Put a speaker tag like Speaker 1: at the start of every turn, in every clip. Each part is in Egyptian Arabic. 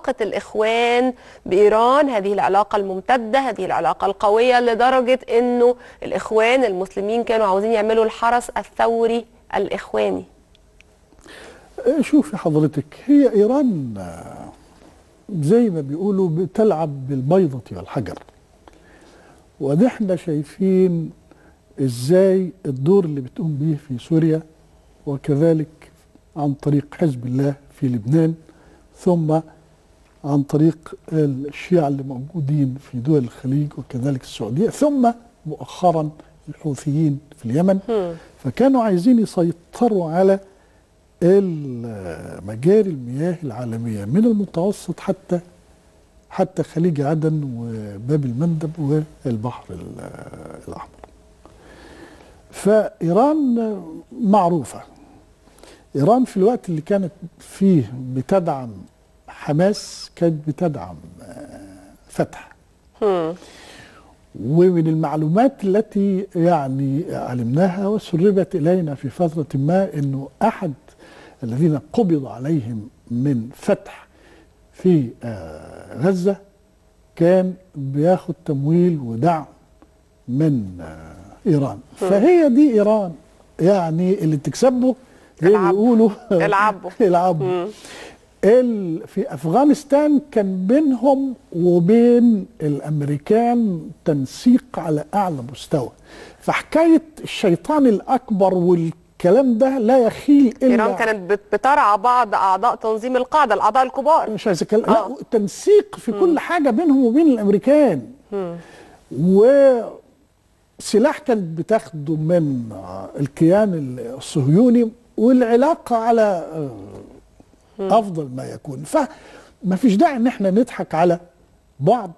Speaker 1: علاقة الإخوان بإيران هذه العلاقة الممتدة هذه العلاقة القوية لدرجة أنه الإخوان المسلمين كانوا عاوزين يعملوا الحرس الثوري الإخواني
Speaker 2: شوفي حضرتك هي إيران آه، زي ما بيقولوا بتلعب بالبيضة والحجر وده احنا شايفين ازاي الدور اللي بتقوم بيه في سوريا وكذلك عن طريق حزب الله في لبنان ثم عن طريق الشيعة اللي موجودين في دول الخليج وكذلك السعودية ثم مؤخرا الحوثيين في اليمن فكانوا عايزين يسيطروا على مجاري المياه العالمية من المتوسط حتى حتى خليج عدن وباب المندب والبحر الأحمر فإيران معروفة إيران في الوقت اللي كانت فيه بتدعم حماس كانت بتدعم فتح ومن المعلومات التي يعني علمناها وسربت إلينا في فترة ما أنه أحد الذين قبض عليهم من فتح في غزة كان بياخد تمويل ودعم من إيران فهي دي إيران يعني اللي تكسبه زي ما بيقولوا
Speaker 1: العبوا
Speaker 2: العبوا في افغانستان كان بينهم وبين الامريكان تنسيق على اعلى مستوى فحكايه الشيطان الاكبر والكلام ده لا يخيل الا
Speaker 1: ايران كانت بترعى بعض اعضاء تنظيم القاعده الاعضاء الكبار
Speaker 2: مش عايز اتكلم لا تنسيق في م. كل حاجه بينهم وبين الامريكان وسلاح كانت بتاخده من الكيان الصهيوني والعلاقه على افضل ما يكون فما فيش داعي ان احنا نضحك على بعض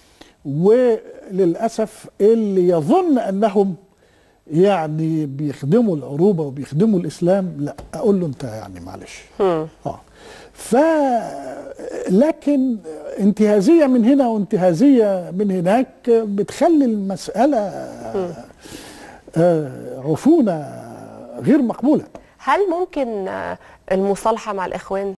Speaker 2: وللاسف اللي يظن انهم يعني بيخدموا العروبه وبيخدموا الاسلام لا اقول له انت يعني معلش اه ف لكن انتهازيه من هنا وانتهازيه من هناك بتخلي المساله آه عفونه غير مقبوله
Speaker 1: هل ممكن المصالحه مع الاخوان